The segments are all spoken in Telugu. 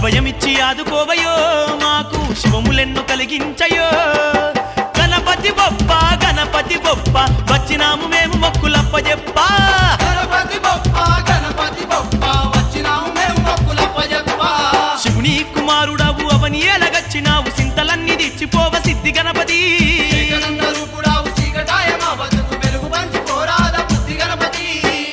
అభయమిచ్చి ఆదుకోవయో మాకు శుభములెన్నో కలిగించయో గణపతి బొప్ప గణపతి బొప్ప వచ్చినాము మేము మొక్కులప్ప చెప్పా గణపతి బొప్ప గణపతి బొప్ప వచ్చినాము మేము మొక్కులప్పజెప్ప శివుని కుమారుడవు అవని ఎలగచ్చినావు సింతలన్నీ దిచ్చిపోవ సిద్ధి గణపతి ఏకదండ రూపుడావు చీకటాయ మా బతుకు వెలుగు పంచి పోరాద బుద్ధి గణపతి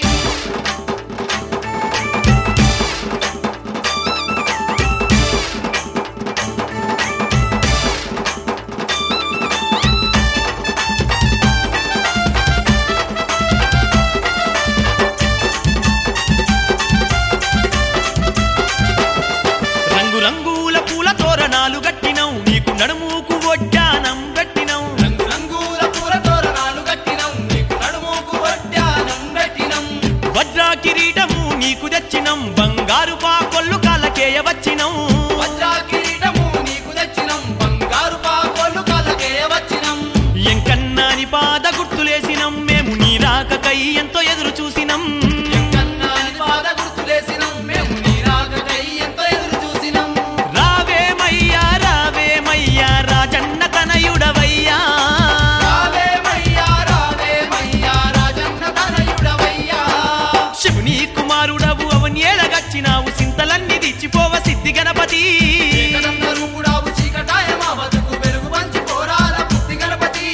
రంగు రంగుల పూల తోరణాలు గట్టినవు నీకు నడుముకు ఒడ్డానం గట్టినవు రంగు రంగుల పూల తోరణాలు కట్టినం నీకు నడుముకు వడ్డానం పెట్టినం వజ్రా కిరీటము నీకు తెచ్చినం బంగారు పాకొల్లు కాలకేయ వచ్చినం వజ్రా కిరీటము నీకు తెచ్చినం బంగారు పాకోళ్ళు కలకే వచ్చినం ఎంకన్నాని పాద గుర్తులేసినం మేము నీ రాకకై ఎంతో ఎదురు చూసినం ఎంకన్నాని పాద గుర్తులేసినం మేము నీ రాకకై ఎంతో ఎదురు చూసినం రావేమయ్యా రావేమయ్యా రాజన్న తనయుడవయ్యా రావేమయ్యా రావేమయ్యా రాజన్న తనయుడవయ్యా శివుని కుమారుడవు అవని ఏలగచ్చినావు సింతలన్నీ దిచ్చిపోవ సిద్ధి గణపతి ఏకదండ రూపుడావు చీకటాయ మా బతుకు వెలుగు పంచి పోరాద బుద్ధి గణపతి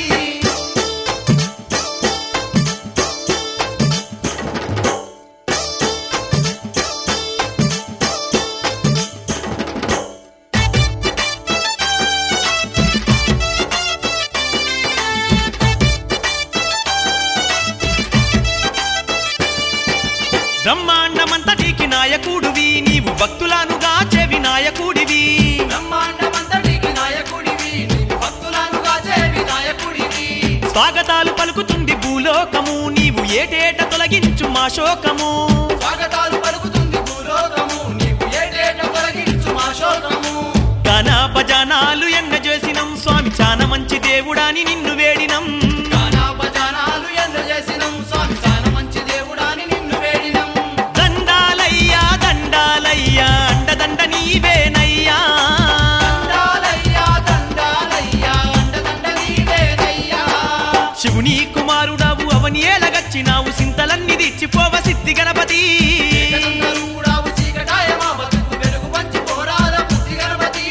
బ్రహ్మాండమంతటికి నాయకుడివి నీవు భక్తులానుగా చెవి నాయకుడివి బ్రహ్మాండమంతటికి నాయకుడివి నీవు భక్తులను కాచేవి నాయకుడివి స్వాగతాలు పలుకుతుంది భూలోకము నీవు ఏటేట తొలగించు మా శోకము స్వాగతాలు పలుకుతుంది భూలోకము నీవు ఏటేట తొలగించు మా శోకము గణపజనాలు ఎన్న చేసినం స్వామి చాన మంచి దేవుడాని నిన్ను వేడినం గానాపజానాలు ఎంద చేసినం స్వామి సాన మంచి దేవుడాని నిన్ను వేడినం దండాలయ్యా దండాలయ్యా అండదండ నీవేనయ్యా దండాలయ్యా దండాలయ్యా అండదండ నీవేనయ్యా శివుని కుమారుడవు అవని ఏలగచ్చినావు సింతలన్నీ దిచ్చిపోవ సిద్ధి గణపతి ఏకదండ రూపుడావు చీకటాయ మా బతుకు వెలుగు పంచి పోరాద బుద్ధి గణపతి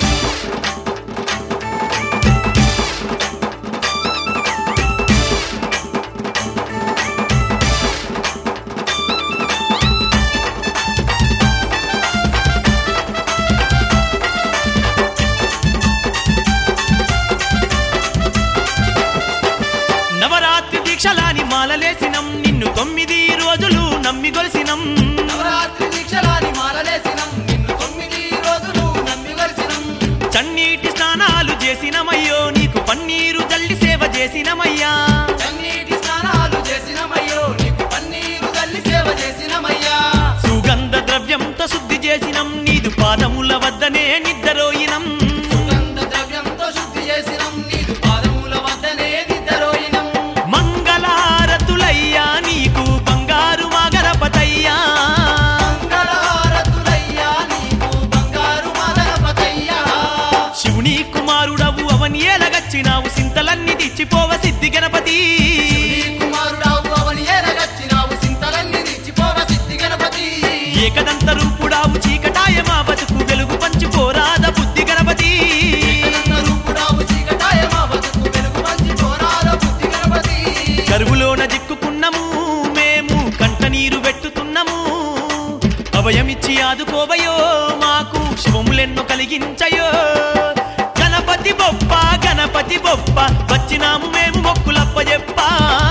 నవరాత్రి దీక్షలాని మాలలేసినం నిన్ను తొమ్మిది రోజులు నమ్మి గొలిసినం నవరాత్రి దీక్షలాని మాలలేసినం నిన్ను తొమ్మిది రోజులు నమ్మి వరిసినం చన్నీటి స్నానాలు చేసినమయ్యో నీకు పన్నీరు జల్లి సేవ చేసినమయ్యా చన్నీటి స్నానాలు చేసినమయ్యో నీకు పన్నీరు తల్లి సేవ చేసినమయ్యా సుగంధ ద్రవ్యంతో శుద్ధి చేసినం నీదు పాదముల వద్దనే నిద్రరోయినం సుగంధ ద్రవ్యంతో శుద్ధి చేసినం నీదు పాదముల వద్దనే నిద్రోయినం మంగళహారతులయ్యా నీకు బంగారు మాగరపతయ్యా మంగళహారతులయ్యా నీకు బంగారు మదనపతయ్యా శివుని కుమారుడవు అవని ఏలగచ్చినావు సింతలన్నీ దిచ్చిపోవ సిద్ధి గణపతి నీ కుమారుడావు అవని ఏరగచ్చినావు సింతలన్నీ నిచ్చిపోవ సిద్ధి గణపతి ఏకదంత రూపుడావు చీకటాయ మా బతుకు వెలుగు పంచి పోరాద బుద్ధి గణపతి ఏకదంత రూపుడావు చీకటాయ మా బతుకు వెలుగు పంచి పోరాద బుద్ధి గణపతి కరువులోన జిక్కుకున్నము మేము కంట నీరు పెట్టుతున్నాము అభయమిచ్చి ఆదుకోవయో మాకు శివములెన్నో కలిగించయో గణపతి బొప్ప గణపతి బొప్ప వచ్చినాము మేము మొక్కులప్ప చెప్పా